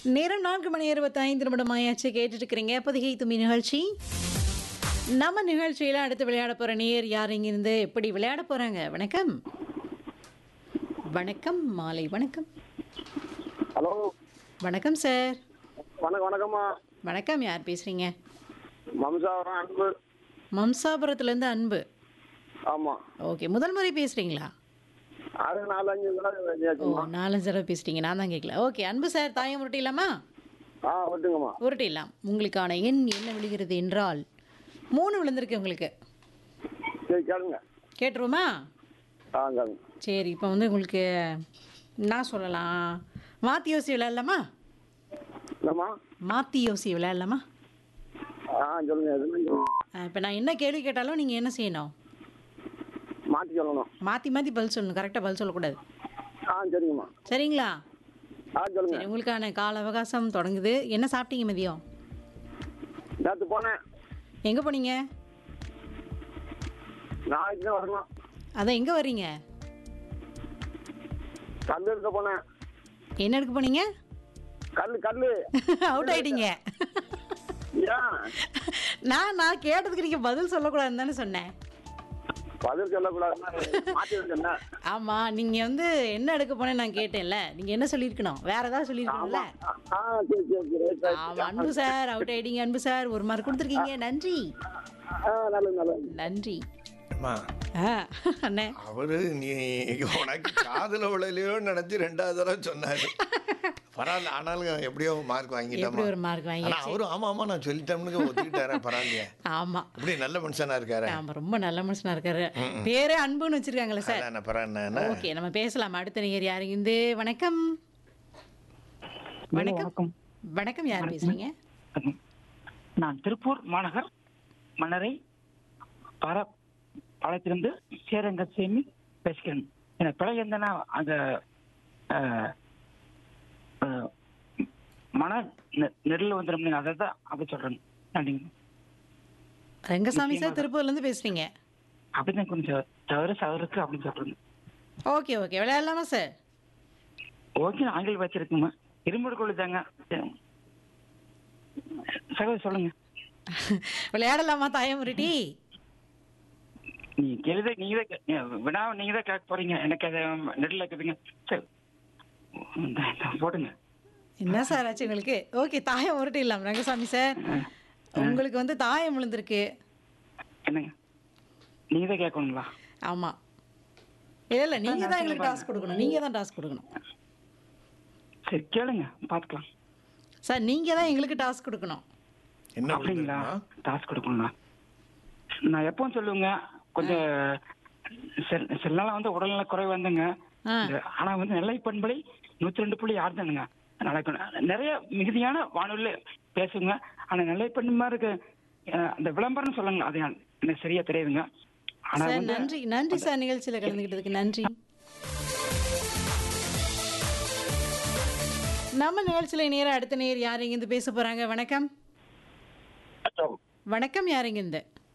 நேரம் நான்கு மணி இருபத்தைந்து நிமிடம் ஆயாச்சு கேட்டுட்டு இருக்கிறீங்க பொதிகை தும்மி நிகழ்ச்சி நம்ம நிகழ்ச்சியில அடுத்து விளையாட போற நேர் யார் இங்கிருந்து எப்படி விளையாட போறாங்க வணக்கம் வணக்கம் மாலை வணக்கம் ஹலோ வணக்கம் சார் வணக்கம் வணக்கம்மா வணக்கம் யார் பேசுறீங்க மம்சாவரம் அன்பு மம்சாபுரத்துலேருந்து அன்பு ஆமாம் ஓகே முதல் முறை பேசுறீங்களா அது நாலு அஞ்சு கூட ஓ வச்சியாச்சும்மா நாலஞ்சு தடவை பேசிட்டீங்க நான் தான் கேட்கல ஓகே அன்பு சார் தாயம் உருட்டிடலாமா ஆ விட்டுங்கம்மா உருட்டிடலாம் உங்களுக்கான எண் என்ன விழுகிறது என்றால் மூணு விழுந்திருக்கு உங்களுக்கு சரி கேளுங்க கேட்டுருவோமா ஆ கேளுங்க சரி இப்போ வந்து உங்களுக்கு நான் சொல்லலாம் மாற்றி யோசி விளையாடலாமா என்னம்மா மாற்றி யோசி விளையாடலாமா ஆ சொல்லுங்க எதுவும் இப்போ நான் என்ன கேள்வி கேட்டாலும் நீங்கள் என்ன செய்யணும் மாற்றி சொல்லணும் மாற்றி மாற்றி பதில் சொல்லணும் கரெக்டாக பதில் சொல்லக்கூடாது ஆ சரிங்கம்மா சரிங்களா ஆ சொல்லுங்க சரி உங்களுக்கான கால அவகாசம் தொடங்குது என்ன சாப்பிட்டீங்க மதியம் நேற்று போனேன் எங்கே போனீங்க நாளைக்கு தான் வரணும் அதான் எங்கே வர்றீங்க கல் எடுக்க போனேன் என்ன எடுக்க போனீங்க கல் கல் அவுட் ஆயிட்டீங்க ஏன் நான் நான் கேட்டதுக்கு நீங்கள் பதில் சொல்லக்கூடாதுன்னு தானே சொன்னேன் பதில் சொல்லக்கூடாதுன்னா மாற்றி இருக்கேன் ஆமாம் நீங்கள் வந்து என்ன எடுக்க போனேன்னு நான் கேட்டேன்ல நீங்கள் என்ன சொல்லியிருக்கணும் வேற ஏதாவது சொல்லியிருக்கணும்ல ஆ சரி சரி சரி ரைட் ரைட் ஆமா அன்பு சார் அவுட் ஆயிட்டீங்க அன்பு சார் ஒரு மார்க் கொடுத்துருக்கீங்க நன்றி ஆ நல்லது நல்லது நன்றி அம்மா ஆ அண்ணே அவரு நீ உனக்கு காதுல விழலையோன்னு நினைச்சு ரெண்டாவது தடவை சொன்னாரு பரவாயில்ல ஆனாலும் எப்படியோ மார்க் எப்படி வாங்கிட்டோமா ஒரு மார்க் ஆனா வாங்கியாச்சு அவரும் ஆமா ஆமா நான் சொல்லிட்டோம்னு ஒத்துக்கிட்டாரே பரவாயில்லையே ஆமா இப்படி நல்ல மனுஷனா இருக்காரு ஆமா ரொம்ப நல்ல மனுஷனா இருக்காரு பேரே அன்புன்னு வச்சிருக்காங்களே சார் அதான் பரவாயில்ல ஓகே நம்ம பேசலாம் அடுத்த நேயர் யாரு இருந்து வணக்கம் வணக்கம் வணக்கம் யார் பேசுறீங்க நான் திருப்பூர் மாநகர் மன்னரை பர பாளையத்திலிருந்து சேரங்க சேமி பேசுகிறேன் எனக்கு பிழை இருந்தனா அந்த அஹ், அஹ், மன நெ- நெருள் வந்துடும் அதை தான் அப்படி சொல்றேன் நன்றிங்க ரங்கசாமி சார் திருப்பூர்ல இருந்து பேசுறீங்க அப்படிதான் கொஞ்சம் தவறு சவருக்கு அப்படின்னு சொல்றேன் ஓகே ஓகே விளையாடலாமா சார் ஓகே ஆங்கில வச்சிருக்குமா இருமுறை கொள்ளுதாங்க சகோதரி சொல்லுங்க விளையாடலாமா தாயம் உருட்டி நீ கேள்வி நீங்க தான் கே- வினா நீங்க தான் கேட்க போறீங்க எனக்கு அது நெருள் இருக்குதுங்க சரி இந்த- இந்த போடுங்க என்ன சார் ஆச்சு உங்களுக்கு ஓகே தாயம் உருட்டிடலாம் ரங்கசாமி சார் உங்களுக்கு வந்து தாயம் விழுந்திருக்கு என்னங்க நீங்க தான் கேட்கணுங்களா ஆமா இல்ல இல்ல நீங்க தான் எங்களுக்கு டாஸ்க் கொடுக்கணும் நீங்க தான் டாஸ்க் கொடுக்கணும் சரி கேளுங்க பார்த்துக்கலாம் சார் நீங்க தான் எங்களுக்கு டாஸ்க் கொடுக்கணும் என்ன அப்படிங்களா விழுந்திருக்குமா? டாஸ்க் கொடுக்கணுங்களா நான் எப்பவும் சொல்லுவேங்க கொஞ்சம் சில சில நாள் வந்து உடல்நல குறை வந்துங்க ஆ. இந்த- ஆனா வந்து நெல்லை பண்பலை நூத்தி ரெண்டு புள்ளி ஆறு தானுங்க அதனால இப்ப நிறைய மிகுதியான வானொலி பேசுங்க ஆனா நெல்லை பண்பு மாதிரி இருக்கு அஹ், அந்த விளம்பரம் சொல்லுங்க அது எனக்கு சரியா தெரியாதுங்க ஆனா சார் வந்து நன்றி நன்றி சார் நிகழ்ச்சியில கலந்துக்கிட்டதுக்கு நன்றி நம்ம நிகழ்ச்சியில நேரா அடுத்த நேர் யார் இங்கிருந்து பேச போறாங்க வணக்கம் வணக்கம் யார் இங்கிருந்து